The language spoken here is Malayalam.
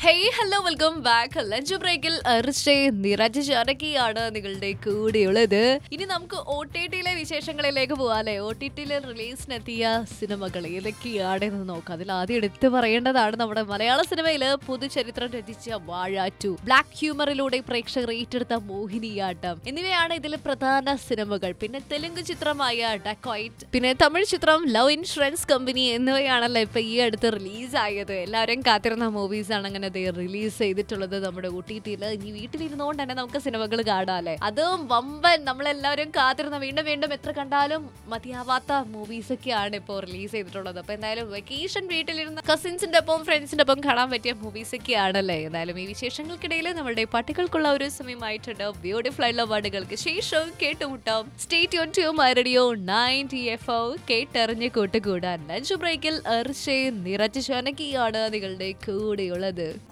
hey hello welcome back lunch ബ്രേക്കിൽ അർച്ചേ നിറച്ച് ചരക്കിയാണ് നിങ്ങളുടെ കൂടെയുള്ളത് ഇനി നമുക്ക് ഒ ടി ടിയിലെ വിശേഷങ്ങളിലേക്ക് പോവാല്ലേ ഒ ടി ടിയിൽ റിലീസിനെത്തിയ സിനിമകൾ ഏതൊക്കെയാണെന്ന് നോക്കാം അതിൽ ആദ്യം എടുത്തു പറയേണ്ടതാണ് നമ്മുടെ മലയാള സിനിമയിൽ പുതുചരിത്രം രചിച്ച വാഴ ടു ബ്ലാക്ക് ഹ്യൂമറിലൂടെ പ്രേക്ഷകർ ഏറ്റെടുത്ത മോഹിനിയാട്ടം എന്നിവയാണ് ഇതിലെ പ്രധാന സിനിമകൾ പിന്നെ തെലുങ്ക് ചിത്രമായ ഡക്കോയിറ്റ് പിന്നെ തമിഴ് ചിത്രം ലവ് ഇൻഷുറൻസ് കമ്പനി എന്നിവയാണല്ലോ ഇപ്പൊ ഈ അടുത്ത് റിലീസ് ആയത് എല്ലാവരും കാത്തിരുന്ന മൂവീസ് ആണ് അങ്ങനെ റിലീസ് ചെയ്തിട്ടുള്ളത് നമ്മുടെ ഒ ടി ടിയിൽ ഇനി വീട്ടിലിരുന്നുകൊണ്ട് തന്നെ നമുക്ക് സിനിമകൾ കാണാല്ലേ അതും വമ്പൻ നമ്മളെല്ലാവരും കാത്തിരുന്ന വീണ്ടും വീണ്ടും എത്ര കണ്ടാലും മതിയാവാത്ത മൂവീസ് ഒക്കെയാണ് ഇപ്പോൾ റിലീസ് ചെയ്തിട്ടുള്ളത് അപ്പൊ എന്തായാലും വെക്കേഷൻ വീട്ടിലിരുന്ന് കസിൻസിന്റെ ഒപ്പം ഫ്രണ്ട്സിന്റെ ഒപ്പം കാണാൻ പറ്റിയ മൂവീസ് ഒക്കെ ആണല്ലേ എന്തായാലും ഈ വിശേഷങ്ങൾക്കിടയിൽ നമ്മുടെ പാട്ടുകൾക്കുള്ള ഒരു സമയമായിട്ടുണ്ട് ബ്യൂട്ടിഫുൾ ആയിട്ടുള്ള പാട്ടുകൾക്ക് ശേഷം കേട്ടുമുട്ടാം സ്റ്റേറ്റ് ഓൺ to My Radio ninety F O കേട്ടറിഞ്ഞ് കൂട്ടുകൂടാൻ ലഞ്ച് ബ്രേക്കിൽ എർഷേ നിറച്ച് ശനക്കിയാണ് നിങ്ങളുടെ കൂടെയുള്ളത്